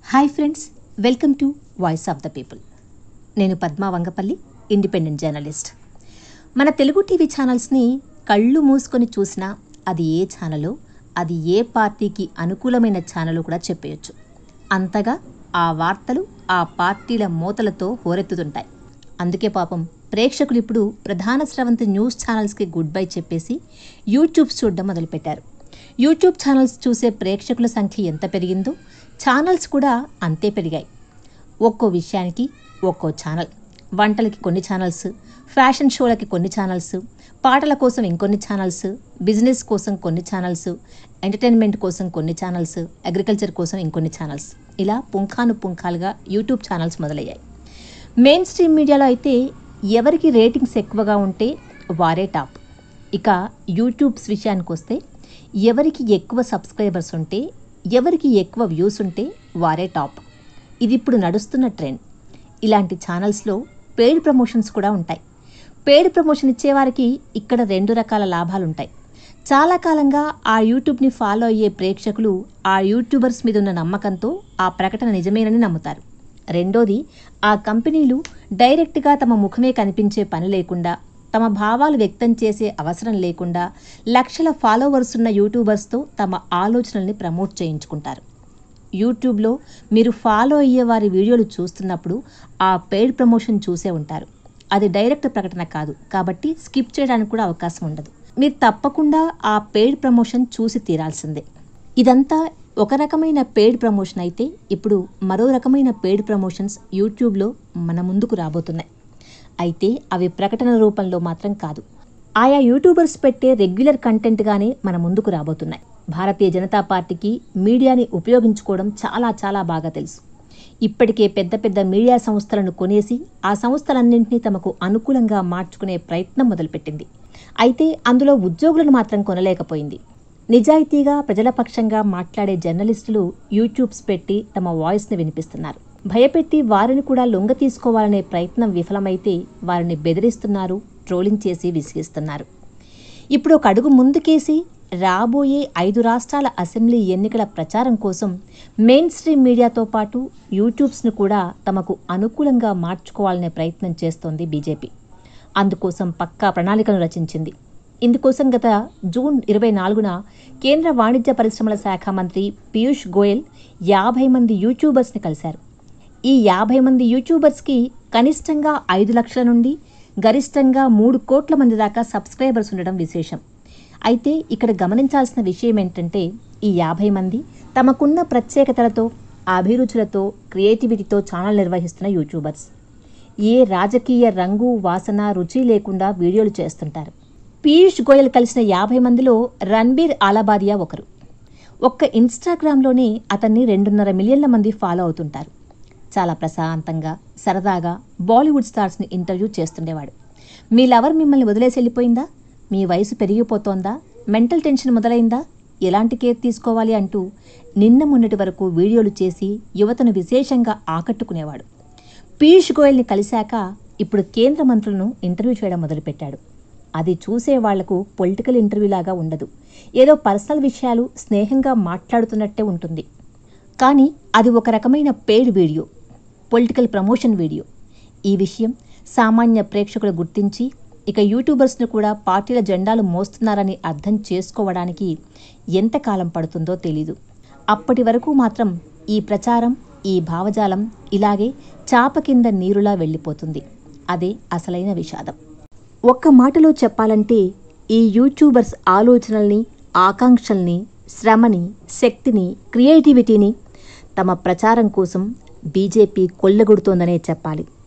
hi friends welcome to voice of the people నేను Padma Vangapalli independent journalist మన Telugu TV ఛానల్స్ని కళ్ళు మూసుకొని చూసినా అది ఏ ఛానలో అది ఏ పార్టీకి అనుకూలమైన ఛానల్ కూడా చెప్పేయచ్చు అంతగా ఆ వార్తలు ఆ పార్టీల మూతలతో హోరెత్తుతుంటాయి అందుకే పాపం ప్రేక్షకులు ఇప్పుడు ప్రధాన స్రవంతి న్యూస్ ఛానల్స్కి గుడ్ బై చెప్పేసి యూట్యూబ్స్ చూడడం మొదలుపెట్టారు యూట్యూబ్ ఛానల్స్ చూసే ప్రేక్షకుల సంఖ్య ఎంత పెరిగిందో ఛానల్స్ కూడా అంతే పెరిగాయి ఒక్కో విషయానికి ఒక్కో ఛానల్ వంటలకి కొన్ని ఛానల్స్ ఫ్యాషన్ షోలకి కొన్ని ఛానల్స్ పాటల కోసం ఇంకొన్ని ఛానల్స్ బిజినెస్ కోసం కొన్ని ఛానల్స్ ఎంటర్టైన్మెంట్ కోసం కొన్ని ఛానల్స్ అగ్రికల్చర్ కోసం ఇంకొన్ని ఛానల్స్ ఇలా పుంఖాను పుంఖాలుగా యూట్యూబ్ ఛానల్స్ మొదలయ్యాయి మెయిన్ స్ట్రీమ్ మీడియాలో అయితే ఎవరికి రేటింగ్స్ ఎక్కువగా ఉంటే వారే టాప్ ఇక యూట్యూబ్స్ విషయానికి వస్తే ఎవరికి ఎక్కువ సబ్స్క్రైబర్స్ ఉంటే ఎవరికి ఎక్కువ వ్యూస్ ఉంటే వారే టాప్ ఇది ఇప్పుడు నడుస్తున్న ట్రెండ్ ఇలాంటి ఛానల్స్లో పెయిడ్ ప్రమోషన్స్ కూడా ఉంటాయి పెయిడ్ ప్రమోషన్ ఇచ్చేవారికి ఇక్కడ రెండు రకాల లాభాలు ఉంటాయి చాలా కాలంగా ఆ యూట్యూబ్ని ఫాలో అయ్యే ప్రేక్షకులు ఆ యూట్యూబర్స్ మీద ఉన్న నమ్మకంతో ఆ ప్రకటన నిజమేనని నమ్ముతారు రెండోది ఆ కంపెనీలు డైరెక్ట్గా తమ ముఖమే కనిపించే పని లేకుండా తమ భావాలు వ్యక్తం చేసే అవసరం లేకుండా లక్షల ఫాలోవర్స్ ఉన్న యూట్యూబర్స్తో తమ ఆలోచనల్ని ప్రమోట్ చేయించుకుంటారు యూట్యూబ్లో మీరు ఫాలో అయ్యే వారి వీడియోలు చూస్తున్నప్పుడు ఆ పెయిడ్ ప్రమోషన్ చూసే ఉంటారు అది డైరెక్ట్ ప్రకటన కాదు కాబట్టి స్కిప్ చేయడానికి కూడా అవకాశం ఉండదు మీరు తప్పకుండా ఆ పెయిడ్ ప్రమోషన్ చూసి తీరాల్సిందే ఇదంతా ఒక రకమైన పెయిడ్ ప్రమోషన్ అయితే ఇప్పుడు మరో రకమైన పెయిడ్ ప్రమోషన్స్ యూట్యూబ్లో మన ముందుకు రాబోతున్నాయి అయితే అవి ప్రకటన రూపంలో మాత్రం కాదు ఆయా యూట్యూబర్స్ పెట్టే రెగ్యులర్ కంటెంట్గానే మన ముందుకు రాబోతున్నాయి భారతీయ జనతా పార్టీకి మీడియాని ఉపయోగించుకోవడం చాలా చాలా బాగా తెలుసు ఇప్పటికే పెద్ద పెద్ద మీడియా సంస్థలను కొనేసి ఆ సంస్థలన్నింటినీ తమకు అనుకూలంగా మార్చుకునే ప్రయత్నం మొదలుపెట్టింది అయితే అందులో ఉద్యోగులను మాత్రం కొనలేకపోయింది నిజాయితీగా ప్రజల పక్షంగా మాట్లాడే జర్నలిస్టులు యూట్యూబ్స్ పెట్టి తమ వాయిస్ని వినిపిస్తున్నారు భయపెట్టి వారిని కూడా లొంగ తీసుకోవాలనే ప్రయత్నం విఫలమైతే వారిని బెదిరిస్తున్నారు ట్రోలింగ్ చేసి విసిగిస్తున్నారు ఇప్పుడు ఒక అడుగు ముందుకేసి రాబోయే ఐదు రాష్ట్రాల అసెంబ్లీ ఎన్నికల ప్రచారం కోసం మెయిన్ స్ట్రీమ్ మీడియాతో పాటు యూట్యూబ్స్ను కూడా తమకు అనుకూలంగా మార్చుకోవాలనే ప్రయత్నం చేస్తోంది బీజేపీ అందుకోసం పక్కా ప్రణాళికను రచించింది ఇందుకోసం గత జూన్ ఇరవై నాలుగున కేంద్ర వాణిజ్య పరిశ్రమల శాఖ మంత్రి పీయూష్ గోయల్ యాభై మంది యూట్యూబర్స్ని కలిశారు ఈ యాభై మంది యూట్యూబర్స్కి కనిష్టంగా ఐదు లక్షల నుండి గరిష్టంగా మూడు కోట్ల మంది దాకా సబ్స్క్రైబర్స్ ఉండడం విశేషం అయితే ఇక్కడ గమనించాల్సిన విషయం ఏంటంటే ఈ యాభై మంది తమకున్న ప్రత్యేకతలతో అభిరుచులతో క్రియేటివిటీతో ఛానల్ నిర్వహిస్తున్న యూట్యూబర్స్ ఏ రాజకీయ రంగు వాసన రుచి లేకుండా వీడియోలు చేస్తుంటారు పీయూష్ గోయల్ కలిసిన యాభై మందిలో రణ్బీర్ ఆలబాదియా ఒకరు ఒక్క ఇన్స్టాగ్రామ్లోనే అతన్ని రెండున్నర మిలియన్ల మంది ఫాలో అవుతుంటారు చాలా ప్రశాంతంగా సరదాగా బాలీవుడ్ స్టార్స్ని ఇంటర్వ్యూ చేస్తుండేవాడు మీ లవర్ మిమ్మల్ని వదిలేసి వెళ్ళిపోయిందా మీ వయసు పెరిగిపోతోందా మెంటల్ టెన్షన్ మొదలైందా ఎలాంటి కేర్ తీసుకోవాలి అంటూ నిన్న మొన్నటి వరకు వీడియోలు చేసి యువతను విశేషంగా ఆకట్టుకునేవాడు పీయూష్ గోయల్ని కలిశాక ఇప్పుడు కేంద్ర మంత్రులను ఇంటర్వ్యూ చేయడం మొదలుపెట్టాడు అది చూసే వాళ్లకు పొలిటికల్ ఇంటర్వ్యూ లాగా ఉండదు ఏదో పర్సనల్ విషయాలు స్నేహంగా మాట్లాడుతున్నట్టే ఉంటుంది కానీ అది ఒక రకమైన paid video political promotion video ఈ విషయం సామాన్య ప్రేక్షకులు గుర్తించి ఇక యూట్యూబర్స్ను కూడా పార్టీల జెండాలు మోస్తున్నారని అర్థం చేసుకోవడానికి ఎంతకాలం పడుతుందో తెలీదు అప్పటి వరకు మాత్రం ఈ ప్రచారం ఈ భావజాలం ఇలాగే చాప కింద నీరులా వెళ్ళిపోతుంది అదే అసలైన విషాదం ఒక్క మాటలో చెప్పాలంటే ఈ యూట్యూబర్స్ ఆలోచనల్ని ఆకాంక్షల్ని శ్రమని శక్తిని క్రియేటివిటీని తమ ప్రచారం కోసం బీజేపీ కొల్లగొడుతోందనే చెప్పాలి